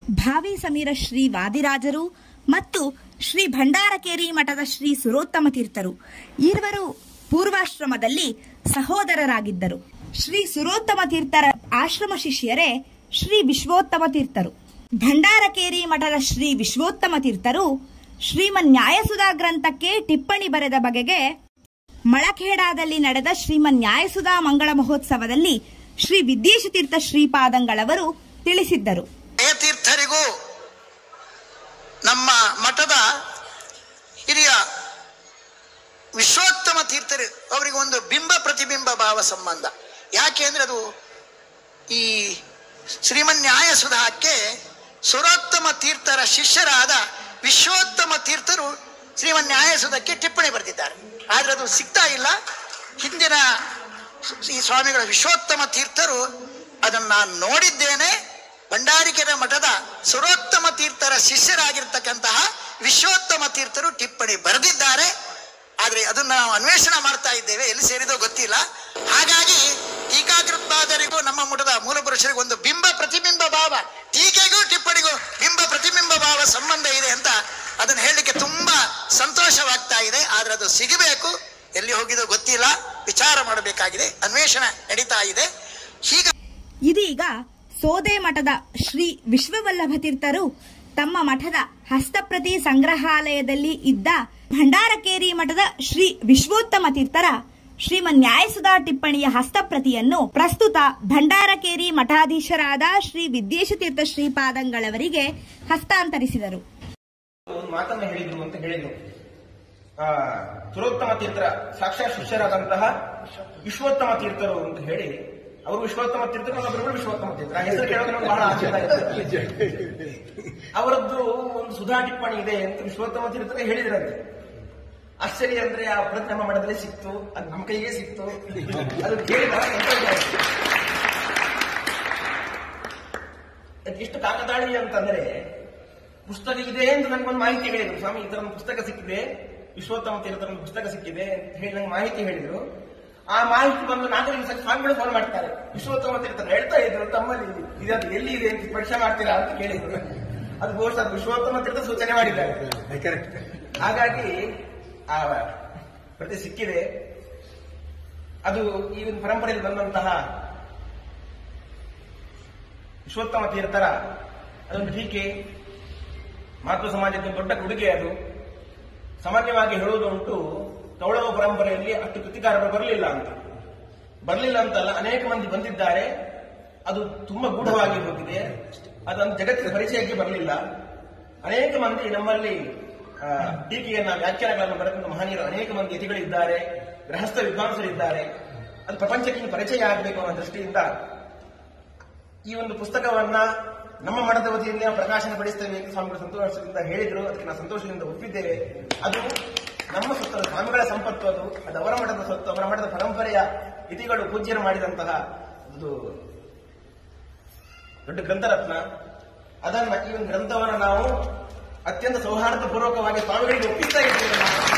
ಭಾವಿ ಸಮೀರ ಶ್ರೀ ವಾದಿರಾಜರು ಮತ್ತು ಶ್ರೀ ಭಂಡಾರಕೇರಿ ಮಠದ ಶ್ರೀ ಸುರೋತ್ತಮ ತೀರ್ಥರು ಇರುವರು ಪೂರ್ವಾಶ್ರಮದಲ್ಲಿ ಸಹೋದರರಾಗಿದ್ದರು ಶ್ರೀ ಸುರೋತ್ತಮ ತೀರ್ಥರ ಆಶ್ರಮ ಶಿಷ್ಯರೇ ಶ್ರೀ ವಿಶ್ವೋತ್ತಮ ತೀರ್ಥರು ಭಂಡಾರಕೇರಿ ಮಠದ ಶ್ರೀ ವಿಶ್ವೋತ್ತಮ ತೀರ್ಥರು ಶ್ರೀಮನ್ ನ್ಯಾಯಸುಧಾ ಗ್ರಂಥಕ್ಕೆ ಟಿಪ್ಪಣಿ ಬರೆದ ಬಗೆಗೆ ಮಳಖೇಡಾದಲ್ಲಿ ನಡೆದ ಶ್ರೀಮನ್ ನ್ಯಾಯಸುಧಾ ಮಂಗಳ ಮಹೋತ್ಸವದಲ್ಲಿ ಶ್ರೀ ವಿದ್ಯೇಶತೀರ್ಥ ಶ್ರೀಪಾದಂಗಳವರು ತಿಳಿಸಿದ್ದರು ತೀರ್ಥರಿಗೂ ನಮ್ಮ ಮಠದ ಹಿರಿಯ ವಿಶ್ವೋತ್ತಮ ತೀರ್ಥರು ಅವರಿಗೆ ಒಂದು ಬಿಂಬ ಪ್ರತಿಬಿಂಬ ಭಾವ ಸಂಬಂಧ ಯಾಕೆ ಅಂದ್ರೆ ಅದು ಈ ಶ್ರೀಮನ್ಯಾಯ ಸುಧಾಕ್ಕೆ ಸುರೋತ್ತಮ ತೀರ್ಥರ ಶಿಷ್ಯರಾದ ವಿಶ್ವೋತ್ತಮ ತೀರ್ಥರು ಶ್ರೀಮನ್ಯಾಯ ಸುಧಕ್ಕೆ ಟಿಪ್ಪಣಿ ಬರೆದಿದ್ದಾರೆ ಆದ್ರೆ ಅದು ಸಿಗ್ತಾ ಇಲ್ಲ ಹಿಂದಿನ ಈ ಸ್ವಾಮಿಗಳ ವಿಶ್ವೋತ್ತಮ ತೀರ್ಥರು ಅದನ್ನ ನಾನು ನೋಡಿದ್ದೇನೆ ಭಂಡಾರಿಕೆರೆ ಮಠದ ಸುರೋತ್ತಮ ತೀರ್ಥರ ಶಿಷ್ಯರಾಗಿರ್ತಕ್ಕಂತಹ ವಿಶ್ವೋತ್ತಮ ತೀರ್ಥರು ಟಿಪ್ಪಣಿ ಬರೆದಿದ್ದಾರೆ ಆದ್ರೆ ಅದನ್ನ ನಾವು ಅನ್ವೇಷಣೆ ಮಾಡ್ತಾ ಇದ್ದೇವೆ ಎಲ್ಲಿ ಸೇರಿದೋ ಗೊತ್ತಿಲ್ಲ ಹಾಗಾಗಿ ಟೀಕಾಕೃತ್ಪಾದರಿಗೂ ನಮ್ಮ ಮಠದ ಮೂಲ ಪುರುಷರಿಗೂ ಒಂದು ಬಿಂಬ ಪ್ರತಿಬಿಂಬ ಭಾವ ಟೀಕೆಗೂ ಟಿಪ್ಪಣಿಗೂ ಬಿಂಬ ಪ್ರತಿಬಿಂಬ ಭಾವ ಸಂಬಂಧ ಇದೆ ಅಂತ ಅದನ್ನ ಹೇಳಲಿಕ್ಕೆ ತುಂಬಾ ಸಂತೋಷವಾಗ್ತಾ ಇದೆ ಆದ್ರೆ ಅದು ಸಿಗಬೇಕು ಎಲ್ಲಿ ಹೋಗಿದೋ ಗೊತ್ತಿಲ್ಲ ವಿಚಾರ ಮಾಡಬೇಕಾಗಿದೆ ಅನ್ವೇಷಣೆ ನಡೀತಾ ಇದೆ ಹೀಗ ಇದೀಗ ಸೋದೆ ಮಠದ ಶ್ರೀ ವಿಶ್ವವಲ್ಲಭ ತೀರ್ಥರು ತಮ್ಮ ಮಠದ ಹಸ್ತಪ್ರತಿ ಸಂಗ್ರಹಾಲಯದಲ್ಲಿ ಇದ್ದ ಭಂಡಾರಕೇರಿ ಮಠದ ಶ್ರೀ ವಿಶ್ವೋತ್ತಮ ತೀರ್ಥರ ಶ್ರೀಮನ್ ನ್ಯಾಯಸುಧಾ ಟಿಪ್ಪಣಿಯ ಹಸ್ತಪ್ರತಿಯನ್ನು ಪ್ರಸ್ತುತ ಭಂಡಾರಕೇರಿ ಮಠಾಧೀಶರಾದ ಶ್ರೀ ವಿದ್ಯೇಶತೀರ್ಥ ಶ್ರೀಪಾದಂಗಳವರಿಗೆ ಹಸ್ತಾಂತರಿಸಿದರು ಒಂದು ಮಾತನ್ನ ಹೇಳಿದ್ರು ಅಂತ ಹೇಳಿದ್ರು ಆ ಸುರೋತ್ತಮ ತೀರ್ಥರ ಸಾಕ್ಷಾತ್ ಶಿಷ್ಯರಾದಂತಹ ವಿಶ್ವೋತ್ತಮ ತೀರ್ಥರು ಅಂತ ಹೇಳಿ ಅವರು ವಿಶ್ವೋತ್ತಮ ತೀರ್ಥರು ನನ್ನೊಬ್ಬರು ವಿಶ್ವೋತ್ತಮ ತೀರ್ಥರ ಆ ಹೆಸರು ಕೇಳೋದು ನಮ್ಗೆ ಬಹಳ ಆಶ್ಚರ್ಯ ಆಯ್ತು. ಅವರದ್ದು ಒಂದು ಸುಧಾ ಟಿಪ್ಪಣಿ ಇದೆ ಅಂತ ವಿಶ್ವೋತ್ತಮ ತೀರ್ಥರು ಹೇಳಿದ್ರಂತೆ ಆಶ್ಚರ್ಯ ಅಂದ್ರೆ ಆ ಪ್ರತಿ ನಮ್ಮ ಮಠದಲ್ಲಿ ಸಿಕ್ತು ಅದು ನಮ್ಮ ಕೈಗೆ ಸಿಕ್ತು ಅದು ಕೇಳಿ ಬಹಳ ಸಂತೋಷ ಆಯ್ತು. ಎಷ್ಟು ಕಾಕತಾಳಿ ಅಂತಂದ್ರೆ ಪುಸ್ತಕ ಇದೆ ಅಂತ ನನಗೊಂದು ಮಾಹಿತಿ ಹೇಳಿದ್ರು ಸ್ವಾಮಿ ಈ ತರ ಒಂದು ಪುಸ್ತಕ ಸಿಕ್ಕಿದೆ ವಿಶ್ವೋತ್ತಮ ತೀರ್ಥರ ಒಂದು ಪುಸ್ತಕ ಸಿಕ್ಕಿದೆ ಅಂತ ಹೇಳಿ ನಂಗೆ ಮಾಹಿತಿ ಹೇಳಿದ್ರು ಆ ಮಾಹಿತಿ ಬಂದು ನಾಲ್ಕು ದಿವಸ ಸ್ವಾಮಿಗಳು ಫೋನ್ ಮಾಡ್ತಾರೆ ವಿಶ್ವೋತ್ತಮ ತೀರ್ಥರು ಹೇಳ್ತಾ ಇದ್ರು ತಮ್ಮಲ್ಲಿ ಇದದು ಎಲ್ಲಿ ಇದೆ ಅಂತ ಪರೀಕ್ಷೆ ಮಾಡ್ತೀರಾ ಅಂತ ಕೇಳಿದ್ರು ಅದು ಬಹುಶಃ ಅದು ವಿಶ್ವೋತ್ತಮ ತೀರ್ಥ ಸೂಚನೆ ಮಾಡಿದ್ದಾರೆ ಹಾಗಾಗಿ ಆ ಪ್ರತಿ ಸಿಕ್ಕಿದೆ ಅದು ಈ ಒಂದು ಪರಂಪರೆಯಲ್ಲಿ ಬಂದಂತಹ ವಿಶ್ವೋತ್ತಮ ತೀರ್ಥರ ಅದೊಂದು ಟೀಕೆ ಮಾತೃ ಸಮಾಜಕ್ಕೆ ದೊಡ್ಡ ಕೊಡುಗೆ ಅದು ಸಾಮಾನ್ಯವಾಗಿ ಹೇಳುವುದುಂಟು ತೌಳವ ಪರಂಪರೆಯಲ್ಲಿ ಅಷ್ಟು ಕೃತಿಕಾರರು ಬರಲಿಲ್ಲ ಅಂತ ಬರಲಿಲ್ಲ ಅಂತಲ್ಲ ಅನೇಕ ಮಂದಿ ಬಂದಿದ್ದಾರೆ ಅದು ತುಂಬಾ ಗೂಢವಾಗಿ ಹೋಗಿದೆ ಅದೊಂದು ಜಗತ್ತಿನ ಪರಿಚಯಕ್ಕೆ ಬರಲಿಲ್ಲ ಅನೇಕ ಮಂದಿ ನಮ್ಮಲ್ಲಿ ಆ, ಟೀಕೆಯನ್ನ ವ್ಯಾಖ್ಯಾನಗಳನ್ನು ಬರೆದ ಮಹನೀಯರು ಅನೇಕ ಮಂದಿ ಯತಿಗಳಿದ್ದಾರೆ ಗೃಹಸ್ಥ ವಿದ್ವಾಂಸರಿದ್ದಾರೆ ಅದು ಪ್ರಪಂಚಕ್ಕೆ ಇನ್ನು ಪರಿಚಯ ಆಗಬೇಕು ಅನ್ನೋ ದೃಷ್ಟಿಯಿಂದ ಈ ಒಂದು ಪುಸ್ತಕವನ್ನ ನಮ್ಮ ಮಠದ ವತಿಯಿಂದ ನಾವು ಪ್ರಕಾಶನ ಪಡಿಸ್ತೇವೆ ಅಂತ ಸ್ವಾಮಿಗಳು ಸಂತೋಷದಿಂದ ಹೇಳಿದ್ರು ಅದಕ್ಕೆ ನಾವು ಸಂತೋಷದಿಂದ ಒಪ್ಪಿದ್ದೇವೆ ಅದು ನಮ್ಮ ಸೊತ್ತು ಅದು ಸ್ವಾಮಿಗಳ ಸಂಪತ್ತು ಅದು ಅದು ಅವರ ಮಠದ ಸೊತ್ತು ಅವರ ಮಠದ ಪರಂಪರೆಯ ಇತಿಗಳು ಪೂಜ್ಯರು ಮಾಡಿದಂತಹ ಒಂದು ದೊಡ್ಡ ಗ್ರಂಥರತ್ನ ಅದನ್ನ ಈ ಒಂದು ಗ್ರಂಥವನ್ನು ನಾವು ಅತ್ಯಂತ ಸೌಹಾರ್ದಪೂರ್ವಕವಾಗಿ ಸ್ವಾಮಿಗಳಿಗೆ ಒಪ್ಪಿಸ್ತಾ ಇದ್ದೇವೆ ನಾವು.